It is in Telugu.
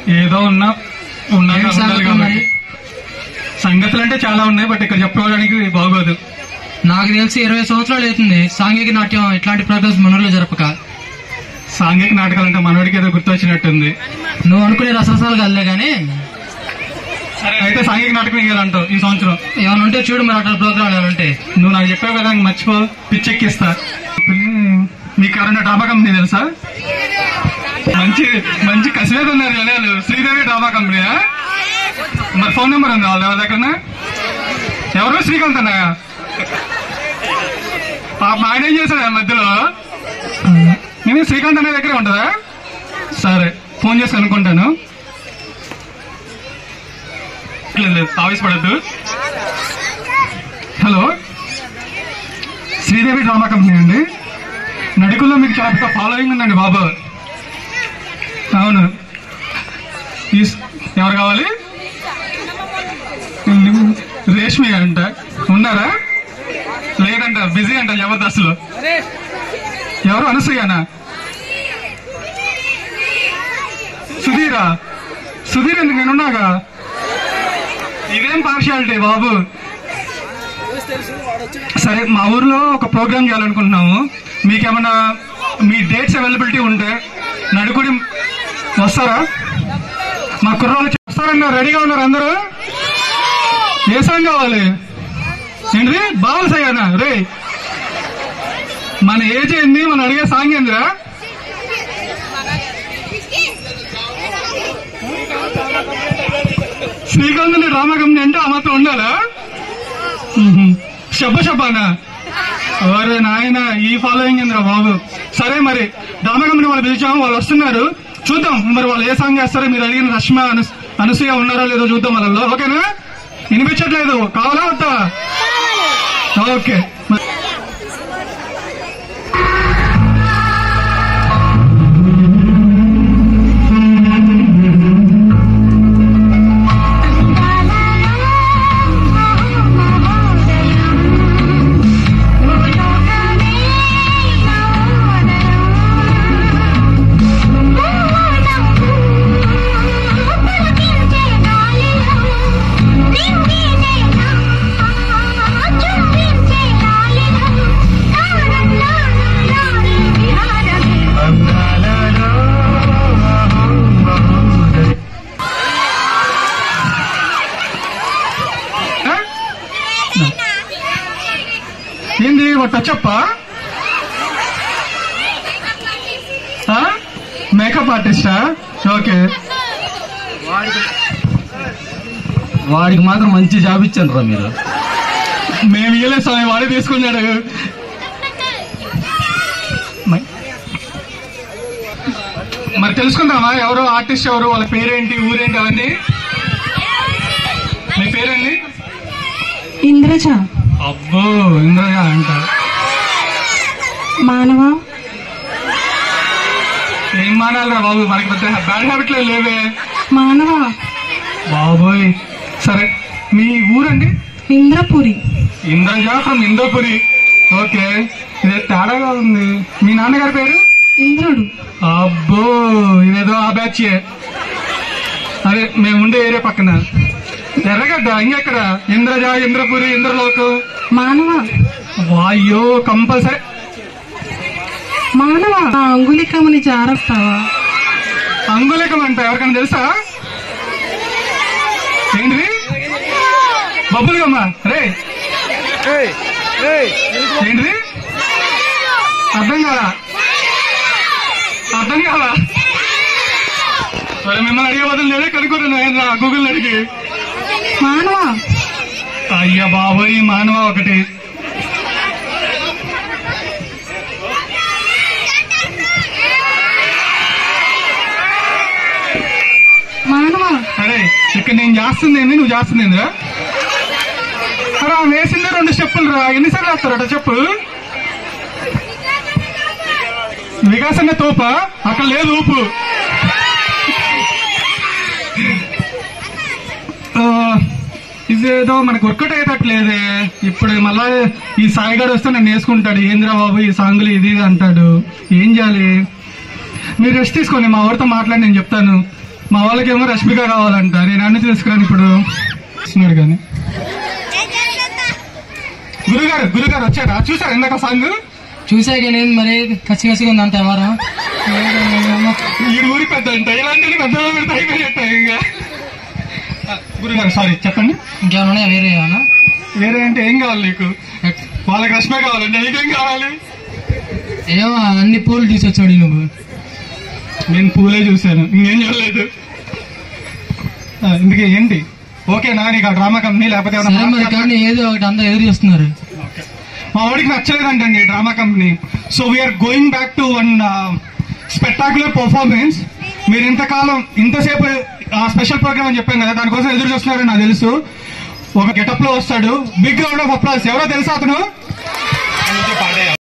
ఏదో ఉన్నా ఉన్నాక ఏం ఉండాలి సంగతి కాబట్టి మరి? సంగతులు అంటే చాలా ఉన్నాయి బట్ ఇక్కడ చెప్పుకోవడానికి బాగోదు నాకు తెలిసి ఇరవై సంవత్సరాలు అవుతుంది సాంఘిక నాట్యం ఇట్లాంటి ప్రోగ్రామ్స్ మనలో జరపక సాంఘిక నాటకాలు అంటే మనోడికి ఏదో గుర్తొచ్చినట్టుంది నువ్వు అనుకునే రసరసాలు కదలే గానీ సరే అయితే సాంఘిక నాటకం వేయాలంటావు ఈ సంవత్సరం ఏమైనా ఉంటే చూడు మరి అట్లా ప్రోగ్రామ్ ఏమైనా ఉంటే నువ్వు నాకు చెప్పావు కదా ఇంక మర్చిపో పిచ్చెక్కిస్తా మీకు ఎవరైనా డాబా కంపెనీ తెలుసా మంచి మంచి కసివేది ఉన్నారు జనాలు శ్రీదేవి డాబా కంపెనీయా మరి ఫోన్ నెంబర్ ఉంది వాళ్ళ ఎవరి దగ్గర ఎవరు శ్రీకాంత్ అన్నయ్య పాప ఆయన ఏం చేశాడు ఆ మధ్యలో నేను శ్రీకాంత్ అన్నయ్య దగ్గరే ఉంటుందా సరే ఫోన్ చేసి అనుకుంటాను లేదు లేదు ఆవేశపడద్దు హలో శ్రీదేవి డ్రామా కంపెనీ అండి నడికుల్లో మీకు చాలా పెద్ద ఫాలోయింగ్ ఉందండి బాబు అవును ఈ స్- ఎవరు కావాలి రేష్మి అంట ఉన్నారా లేదంట బిజీ అంట జబర్దస్త్లో ఎవరు అనసూయనా సుధీరా సుధీర్ ఎందుకు నేనున్నాగా ఇదేం పార్షియాలిటీ బాబు సరే మా ఊర్లో ఒక ప్రోగ్రామ్ చేయాలనుకుంటున్నాము మీకేమన్నా మీ డేట్స్ అవైలబిలిటీ ఉంటే నడుకుడి వస్తారా మా కుర్రోళ్ళు వస్తారన్నా రెడీగా ఉన్నారు అందరూ ఏ సాంగ్ కావాలి ఏంటిది బావల్ సయ్యానా రే మన ఏజ్ ఏంది మనం అడిగే సాంగ్ ఏందిరా శ్రీకాంత్ డ్రామా కంపెనీ అంటే ఆ మాత్రం ఉండాలా శబ్బ శబ్బానా అరే నాయన ఈ ఫాలోయింగ్ ఏందిరా బాబు సరే మరి డ్రామా కంపెనీ వాళ్ళు పిలిచాము వాళ్ళు వస్తున్నారు చూద్దాం మరి వాళ్ళు ఏ సాంగ్ చేస్తారో మీరు అడిగిన రష్మ అను అనసూయ ఉన్నారో లేదో చూద్దాం వాళ్ళలో ఓకేనా వినిపించట్లేదు కావాలా వద్దా ఓకే మరి- ఆ? ఏంది ఒక టచ్అప్ మేకప్ ఆర్టిస్టా ఓకే వాడికి మాత్రం మంచి జాబ్ ఇచ్చాను రా మీరు మేము ఇయ్యలేదు స్వామి వాడే తీసుకున్నాడు మ- మరి తెలుసుకుందామా ఎవరు ఆర్టిస్ట్ ఎవరు వాళ్ళ పేరేంటి ఊరేంటి అవన్నీ మీ పేరేంటి ఇంద్రజ అబ్బో ఇంద్రగా అంట మానవ ఏం మానాలిరా బాబు మనకి పెద్ద బ్యాడ్ హ్యాబిట్లే లేవే మానవ బాబోయ్ సరే మీ ఊరండి ఇంద్రపురి ఇంద్రజ ఫ్రమ్ ఇందోపురి ఓకే ఇదే తేడాగా ఉంది మీ నాన్నగారి పేరు ఇంద్రుడు అబ్బో ఇదేదో ఆ బ్యాచ్ అదే మేము ఉండే ఏరియా పక్కన ఎర్రగడ్డ ఇంకెక్కడ ఇంద్రజ ఇంద్రపురి ఇంద్రలోకు మానవ వాయ్యో కంపల్సరీ మానవ ఆ అంగుళికముని జారస్తావా అంగుళికం అంట ఎవరికైనా తెలుసా ఏంటిది బబ్బులుగమ్మ రే ఏంటిది అర్థం కాదా అర్థం కాదా మరి మిమ్మల్ని అడిగే బదులు నేనే కనుక్కుంటున్నా గూగుల్ అడిగి మానవ అయ్య బాబోయ్ మానవ ఒకటి మానవ అరే ఇక్కడ నేను చేస్తుంది ఏంది నువ్వు చేస్తుంది ఏందిరా అరే ఆమె వేసిందే రెండు స్టెప్పులు రా ఎన్నిసార్లు వేస్తారట చెప్పు వికాసన్న తోప అక్కడ లేదు ఊపు ఆ, ఇదేదో మనకు వర్కౌట్ అయ్యేటట్లేదే ఇప్పుడు మళ్ళా ఈ సాయిగాడు వస్తే నన్ను వేసుకుంటాడు ఏంద్రా బాబు ఈ సాంగులు ఇది ఇది అంటాడు ఏం చేయాలి మీరు రెస్ట్ తీసుకోండి మా ఊరితో మాట్లాడి నేను చెప్తాను మా వాళ్ళకేమో రష్మిక కావాలంట నేను అన్ని తీసుకురాను ఇప్పుడు ఇస్తున్నాడు కానీ గురుగారు గురుగారు వచ్చారా చూసారు ఇందాక సాంగ్ చూసాక నేను మరి కసి కసిగా ఉంది అంత ఎవరా ఈ ఊరి పెద్ద అంట ఇలాంటి పెద్ద పెడితే అయిపోయినట్ట ఇంకా గురుగారు సారీ చెప్పండి ఇంకేమైనా ఉన్నాయా వేరే ఏమన్నా వేరే అంటే ఏం కావాలి నీకు వాళ్ళకి రష్మే కావాలంటే నీకేం కావాలి ఏమో అన్ని పూలు తీసుకొచ్చాడు నువ్వు నేను పూలే చూశాను ఇంకేం చూడలేదు ఆ, ఇందుకే ఏంటి ఓకేనా నీకు ఆ డ్రామా కంపెనీ లేకపోతే సరే మరి ఏమన్నా కానీ ఏదో ఒకటి అందరూ ఎదురు చూస్తున్నారు మా వాడికి నచ్చలేదంటండి drama company so we are going back to one spectacular performance మీరు ఇంతకాలం ఇంతసేపు ఆ స్పెషల్ ప్రోగ్రామ్ అని చెప్పాను కదా దానికోసం ఎదురు చూస్తున్నారని నాకు తెలుసు ఒక గెటప్ లో వస్తాడు బిగ్ రౌండ్ ఆఫ్ అప్లాస్ ఎవరో తెలుసా అతను